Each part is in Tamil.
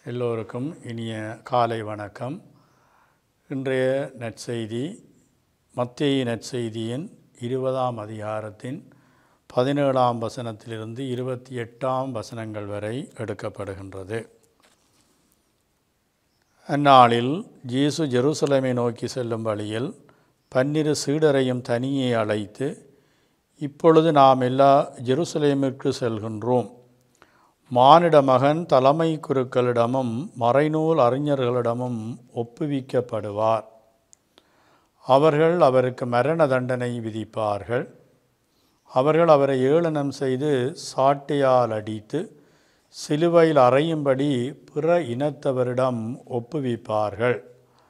எல்லோருக்கும் இனிய காலை வணக்கம் இன்றைய நற்செய்தி மத்தேயு நற்செய்தியின் இருபதாம் அதிகாரத்தின் பதினேழாம் வசனத்திலிருந்து இருபத்தி எட்டாம் வசனங்கள் வரை எடுக்கப்படுகின்றது அந்நாளில் இயேசு ஜெருசலேமை நோக்கி செல்லும் வழியில் பன்னிரு சீடரையும் தனியே அழைத்து இப்பொழுது நாம் எல்லா ஜெருசலேமிற்கு செல்கின்றோம் மானிட மகன் தலைமை குருக்களிடமும் மறைநூல் அறிஞர்களிடமும் ஒப்புவிக்கப்படுவார் அவர்கள் அவருக்கு மரண தண்டனை விதிப்பார்கள் அவர்கள் அவரை ஏளனம் செய்து சாட்டையால் அடித்து சிலுவையில் அறையும்படி பிற இனத்தவரிடம் ஒப்புவிப்பார்கள்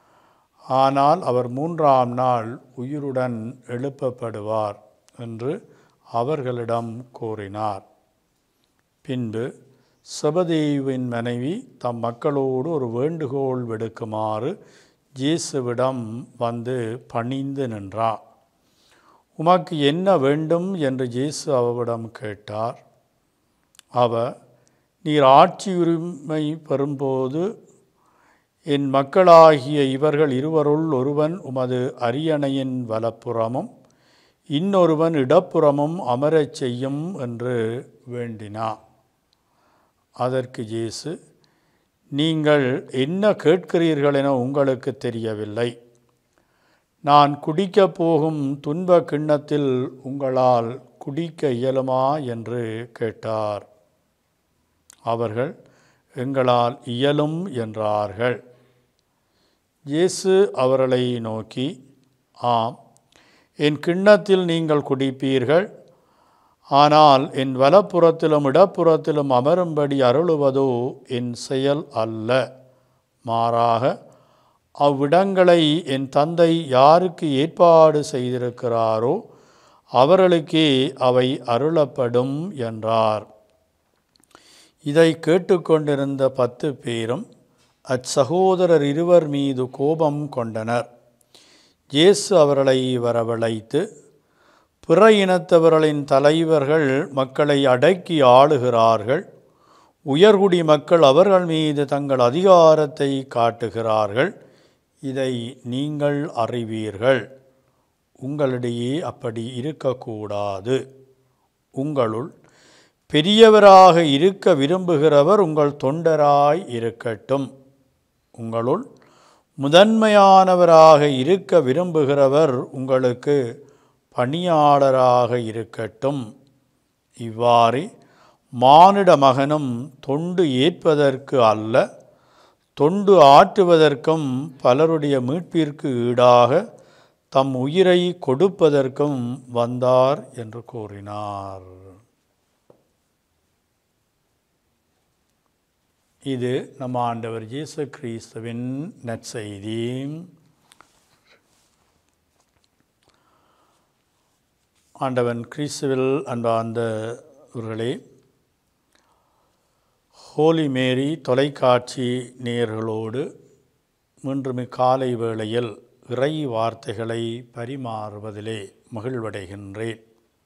ஆனால் அவர் மூன்றாம் நாள் உயிருடன் எழுப்பப்படுவார் என்று அவர்களிடம் கூறினார் பின்பு செபதேயுவின் மனைவி தம் மக்களோடு ஒரு வேண்டுகோள் விடுக்குமாறு இயேசுவிடம் வந்து பணிந்து நின்றார் உமக்கு என்ன வேண்டும் என்று இயேசு அவரிடம் கேட்டார் அவர் நீர் ஆட்சி உரிமை பெறும்போது என் மக்களாகிய இவர்கள் இருவருள் ஒருவன் உமது அரியணையின் வலப்புறமும் இன்னொருவன் இடப்புறமும் அமரச் செய்யும் என்று வேண்டினார் அதற்கு இயேசு நீங்கள் என்ன கேட்கிறீர்கள் என உங்களுக்கு தெரியவில்லை நான் குடிக்கப் போகும் துன்ப கிண்ணத்தில் உங்களால் குடிக்க இயலுமா என்று கேட்டார் அவர்கள் எங்களால் இயலும் என்றார்கள் இயேசு அவர்களை நோக்கி ஆம் என் கிண்ணத்தில் நீங்கள் குடிப்பீர்கள் ஆனால் என் வலப்புறத்திலும் இடப்புறத்திலும் அமரும்படி அருளுவதோ என் செயல் அல்ல மாறாக அவ்விடங்களை என் தந்தை யாருக்கு ஏற்பாடு செய்திருக்கிறாரோ அவர்களுக்கே அவை அருளப்படும் என்றார் இதை கேட்டுக்கொண்டிருந்த பத்து பேரும் அச்சகோதரர் இருவர் மீது கோபம் கொண்டனர் இயேசு அவர்களை வரவழைத்து பிற இனத்தவர்களின் தலைவர்கள் மக்களை அடக்கி ஆளுகிறார்கள் உயர்குடி மக்கள் அவர்கள் மீது தங்கள் அதிகாரத்தை காட்டுகிறார்கள் இதை நீங்கள் அறிவீர்கள் உங்களிடையே அப்படி இருக்கக்கூடாது உங்களுள் பெரியவராக இருக்க விரும்புகிறவர் உங்கள் தொண்டராய் இருக்கட்டும் உங்களுள் முதன்மையானவராக இருக்க விரும்புகிறவர் உங்களுக்கு பணியாளராக இருக்கட்டும் இவ்வாறு மானிட மகனும் தொண்டு ஏற்பதற்கு அல்ல தொண்டு ஆற்றுவதற்கும் பலருடைய மீட்பிற்கு ஈடாக தம் உயிரை கொடுப்பதற்கும் வந்தார் என்று கூறினார் இது நம் ஆண்டவர் இயேசு கிறிஸ்துவின் நற்செய்தி ஆண்டவன் கிறிஸ்துவில் அன்பார்ந்தவர்களே ஹோலி மேரி தொலைக்காட்சி நேயர்களோடு மீண்டும் காலை வேளையில் இறை வார்த்தைகளை பரிமாறுவதிலே மகிழ்வடைகின்றேன்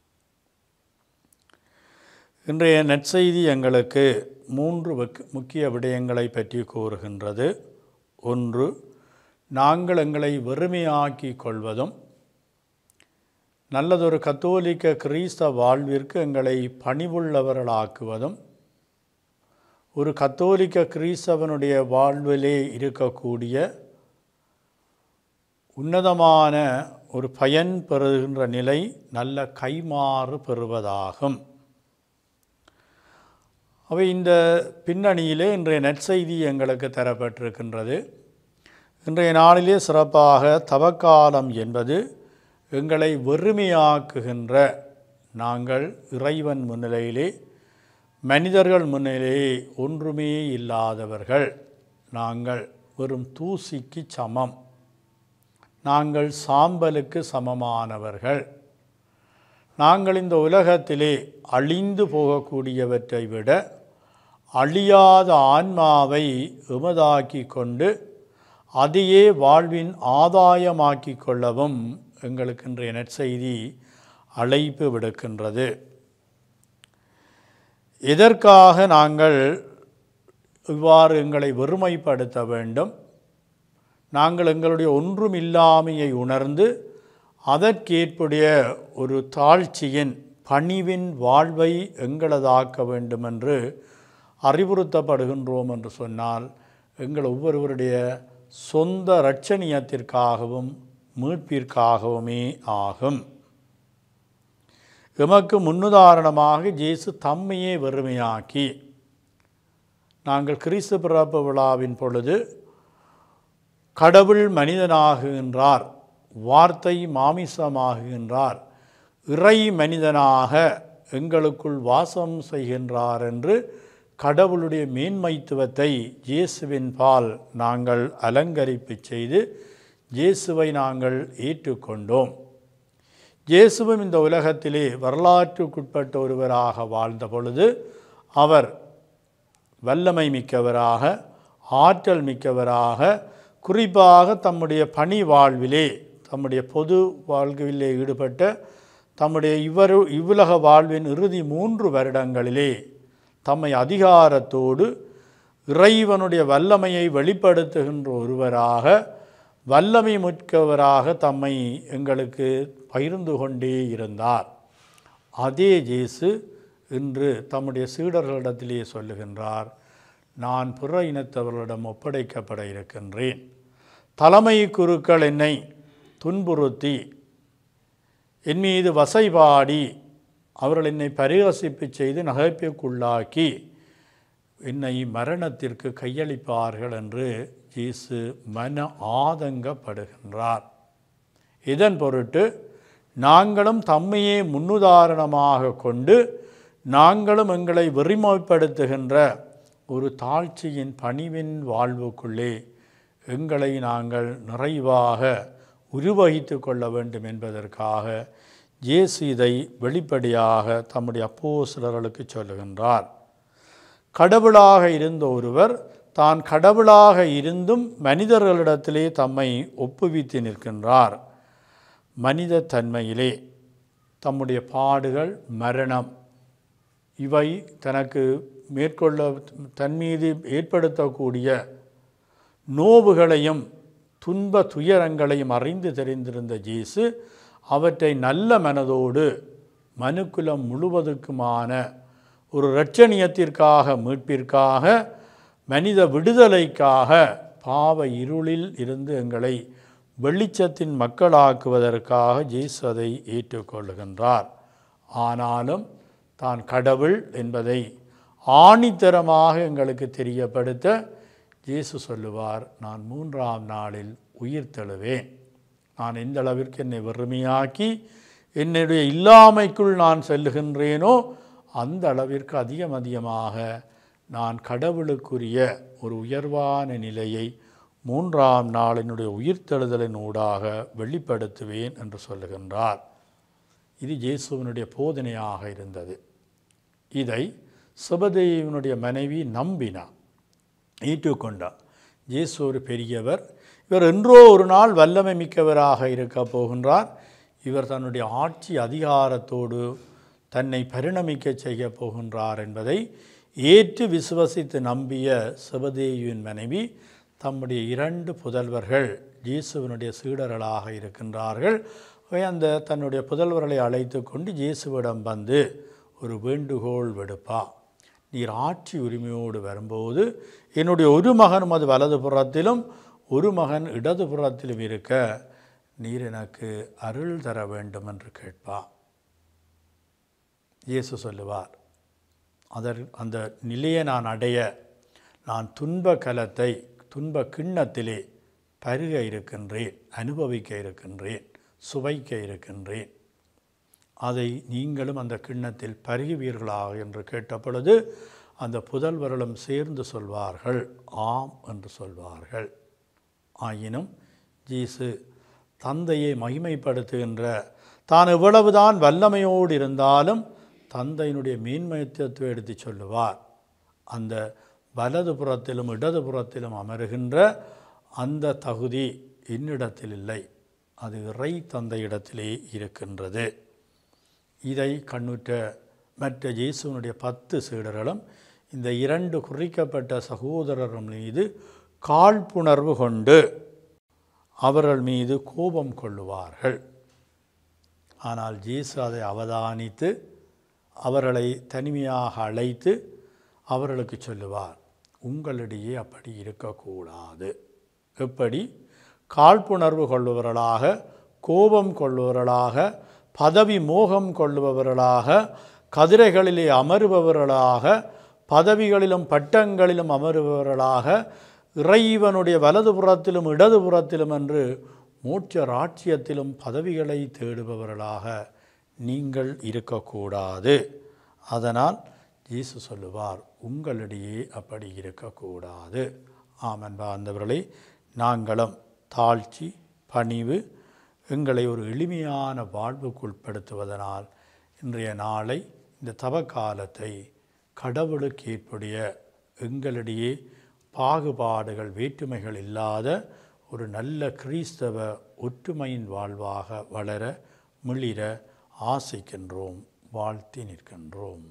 இன்றைய நற்செய்தி எங்களுக்கு மூன்று முக்கிய விடயங்களை பற்றி கூறுகின்றது ஒன்று நாங்கள் எங்களை வெறுமையாக்கி கொள்வதும் நல்லதொரு கத்தோலிக்க கிறிஸ்தவ வாழ்விற்கு எங்களை பணிவுள்ளவர்களாக்குவதும் ஒரு கத்தோலிக்க கிறிஸ்தவனுடைய வாழ்விலே இருக்கக்கூடிய உன்னதமான ஒரு பயன் பெறுகின்ற நிலை நல்ல கைமாறு பெறுவதாகும் அவை இந்த பின்னணியிலே இன்றைய நற்செய்தி எங்களுக்கு தரப்பட்டிருக்கின்றது இன்றைய நாளிலே சிறப்பாக தவக்காலம் என்பது எங்களை வெறுமையாக்குகின்ற நாங்கள் இறைவன் முன்னிலையிலே மனிதர்கள் முன்னிலையே ஒன்றுமே இல்லாதவர்கள் நாங்கள் வெறும் தூசிக்கு சமம் நாங்கள் சாம்பலுக்கு சமமானவர்கள் நாங்கள் இந்த உலகத்திலே அழிந்து போகக்கூடியவற்றை விட அழியாத ஆன்மாவை எமதாக்கி கொண்டு அதையே வாழ்வின் ஆதாயமாக்கி கொள்ளவும் எங்களுக்கு இன்றைய நற்செய்தி அழைப்பு விடுக்கின்றது எதற்காக நாங்கள் இவ்வாறு எங்களை வெறுமைப்படுத்த வேண்டும் நாங்கள் எங்களுடைய ஒன்றுமில்லாமையை உணர்ந்து அதற்கேற்புடைய ஒரு தாழ்ச்சியின் பணிவின் வாழ்வை எங்களதாக்க வேண்டும் என்று அறிவுறுத்தப்படுகின்றோம் என்று சொன்னால் எங்கள் ஒவ்வொருவருடைய சொந்த இரட்சணியத்திற்காகவும் மீட்பிற்காகவுமே ஆகும் எமக்கு முன்னுதாரணமாக இயேசு தம்மையே வெறுமையாக்கி நாங்கள் கிறிஸ்து பிறப்பு விழாவின் பொழுது கடவுள் மனிதனாகுகின்றார் வார்த்தை மாமிசமாகுகின்றார் இறை மனிதனாக எங்களுக்குள் வாசம் செய்கின்றார் என்று கடவுளுடைய மேன்மைத்துவத்தை இயேசுவின் பால் நாங்கள் அலங்கரிப்பு செய்து இயேசுவை நாங்கள் ஏற்றுக்கொண்டோம் இயேசுவும் இந்த உலகத்திலே வரலாற்றுக்குட்பட்ட ஒருவராக வாழ்ந்த பொழுது அவர் வல்லமை மிக்கவராக ஆற்றல் மிக்கவராக குறிப்பாக தம்முடைய பணி வாழ்விலே தம்முடைய பொது வாழ்விலே ஈடுபட்ட தம்முடைய இவ்வரு இவ்வுலக வாழ்வின் இறுதி மூன்று வருடங்களிலே தம்மை அதிகாரத்தோடு இறைவனுடைய வல்லமையை வெளிப்படுத்துகின்ற ஒருவராக வல்லமை மிக்கவராக தம்மை எங்களுக்கு பகிர்ந்து கொண்டே இருந்தார் அதே இயேசு இன்று தம்முடைய சீடர்களிடத்திலே சொல்லுகின்றார் நான் புற இனத்தவர்களிடம் ஒப்படைக்கப்பட இருக்கின்றேன் தலைமை குருக்கள் என்னை துன்புறுத்தி என் மீது வசைபாடி அவர்கள் என்னை பரிகசிப்பு செய்து நகைப்புக்குள்ளாக்கி என்னை மரணத்திற்கு கையளிப்பார்கள் என்று இயேசு மன ஆதங்கப்படுகின்றார் இதன் பொருட்டு நாங்களும் தம்மையே முன்னுதாரணமாக கொண்டு நாங்களும் எங்களை வெறிமைப்படுத்துகின்ற ஒரு தாழ்ச்சியின் பணிவின் வாழ்வுக்குள்ளே எங்களை நாங்கள் நிறைவாக உருவகித்து கொள்ள வேண்டும் என்பதற்காக இயேசு இதை வெளிப்படையாக தம்முடைய அப்போஸ்தலர்களுக்கு சொல்லுகின்றார் கடவுளாக இருந்த ஒருவர் தான் கடவுளாக இருந்தும் மனிதர்களிடத்திலே தம்மை ஒப்புவித்து நிற்கின்றார் மனித தன்மையிலே தம்முடைய பாடுகள் மரணம் இவை தனக்கு மேற்கொள்ள தன் மீது ஏற்படுத்தக்கூடிய நோவுகளையும் துன்ப துயரங்களையும் அறிந்து தெரிந்திருந்த ஜேசு அவற்றை நல்ல மனதோடு மனுக்குலம் முழுவதுக்குமான ஒரு இரட்சணியத்திற்காக மீட்பிற்காக மனித விடுதலைக்காக பாவ இருளில் இருந்து எங்களை வெளிச்சத்தின் மக்களாக்குவதற்காக ஜேசு அதை ஏற்றுக்கொள்கின்றார் ஆனாலும் தான் கடவுள் என்பதை ஆணித்தரமாக எங்களுக்கு தெரியப்படுத்த இயேசு சொல்லுவார் நான் மூன்றாம் நாளில் உயிர் தழுவேன் நான் எந்த அளவிற்கு என்னை வெறுமையாக்கி என்னுடைய இல்லாமைக்குள் நான் செல்லுகின்றேனோ அந்த அளவிற்கு அதிகம் அதிகமாக நான் கடவுளுக்குரிய ஒரு உயர்வான நிலையை மூன்றாம் நாளினுடைய உயிர்த்தெழுதலின் ஊடாக வெளிப்படுத்துவேன் என்று சொல்லுகின்றார் இது இயேசுவினுடைய போதனையாக இருந்தது இதை சுபதேவனுடைய மனைவி நம்பினார் ஏற்றுக்கொண்டார் இயேசு ஒரு பெரியவர் இவர் என்றோ ஒரு நாள் வல்லமை மிக்கவராக இருக்க போகின்றார் இவர் தன்னுடைய ஆட்சி அதிகாரத்தோடு தன்னை பரிணமிக்க செய்ய போகின்றார் என்பதை ஏற்று விசுவசித்து நம்பிய சிவதேவியின் மனைவி தம்முடைய இரண்டு புதல்வர்கள் இயேசுவினுடைய சீடர்களாக இருக்கின்றார்கள் அவை அந்த தன்னுடைய புதல்வர்களை அழைத்து கொண்டு இயேசுவிடம் வந்து ஒரு வேண்டுகோள் விடுப்பா நீர் ஆட்சி உரிமையோடு வரும்போது என்னுடைய ஒரு மகன் அது வலது புறத்திலும் ஒரு மகன் இடது புறத்திலும் இருக்க நீர் எனக்கு அருள் தர வேண்டும் என்று கேட்பா இயேசு சொல்லுவார் அதர் அந்த நிலையை நான் அடைய நான் துன்ப கலத்தை துன்ப கிண்ணத்திலே பருக இருக்கின்றேன் அனுபவிக்க இருக்கின்றேன் சுவைக்க இருக்கின்றேன் அதை நீங்களும் அந்த கிண்ணத்தில் பருகுவீர்களா என்று கேட்ட பொழுது அந்த புதல்வர்களும் சேர்ந்து சொல்வார்கள் ஆம் என்று சொல்வார்கள் ஆயினும் ஜீசு தந்தையை மகிமைப்படுத்துகின்ற தான் எவ்வளவுதான் வல்லமையோடு இருந்தாலும் தந்தையினுடைய மேன்மையத்துவத்தை எடுத்து சொல்லுவார் அந்த வலது புறத்திலும் இடது புறத்திலும் அமருகின்ற அந்த தகுதி என்னிடத்தில் இல்லை அது இறை தந்தையிடத்திலே இருக்கின்றது இதை கண்ணுற்ற மற்ற இயேசுவனுடைய பத்து சீடர்களும் இந்த இரண்டு குறிக்கப்பட்ட சகோதரர் மீது காழ்ப்புணர்வு கொண்டு அவர்கள் மீது கோபம் கொள்ளுவார்கள் ஆனால் ஜேசு அதை அவதானித்து அவர்களை தனிமையாக அழைத்து அவர்களுக்கு சொல்லுவார் உங்களிடையே அப்படி இருக்கக்கூடாது எப்படி காழ்ப்புணர்வு கொள்ளுபவர்களாக கோபம் கொள்ளுபவர்களாக பதவி மோகம் கொள்ளுபவர்களாக கதிரைகளிலே அமருபவர்களாக பதவிகளிலும் பட்டங்களிலும் அமருபவர்களாக இறைவனுடைய வலதுபுறத்திலும் இடதுபுறத்திலும் என்று மோட்ச ராட்சியத்திலும் பதவிகளை தேடுபவர்களாக நீங்கள் இருக்கக்கூடாது அதனால் இயேசு சொல்லுவார் உங்களிடையே அப்படி இருக்கக்கூடாது ஆமன் பாந்தவர்களே நாங்களும் தாழ்ச்சி பணிவு எங்களை ஒரு எளிமையான வாழ்வுக்குட்படுத்துவதனால் இன்றைய நாளை இந்த தவ காலத்தை கடவுளுக்கு ஏற்புடைய எங்களிடையே பாகுபாடுகள் வேற்றுமைகள் இல்லாத ஒரு நல்ல கிறிஸ்தவ ஒற்றுமையின் வாழ்வாக வளர மிளிர ஆசைக்கின்றோம் வாழ்த்தி நிற்கின்றோம்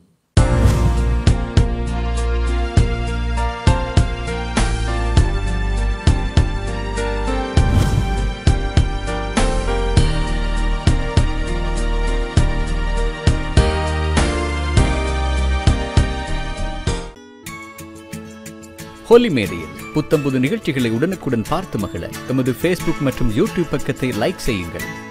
ஹோலி மேடையில் புத்தம்புது நிகழ்ச்சிகளை உடனுக்குடன் பார்த்து மகிழ எமது ஃபேஸ்புக் மற்றும் யூடியூப் பக்கத்தை லைக் செய்யுங்கள்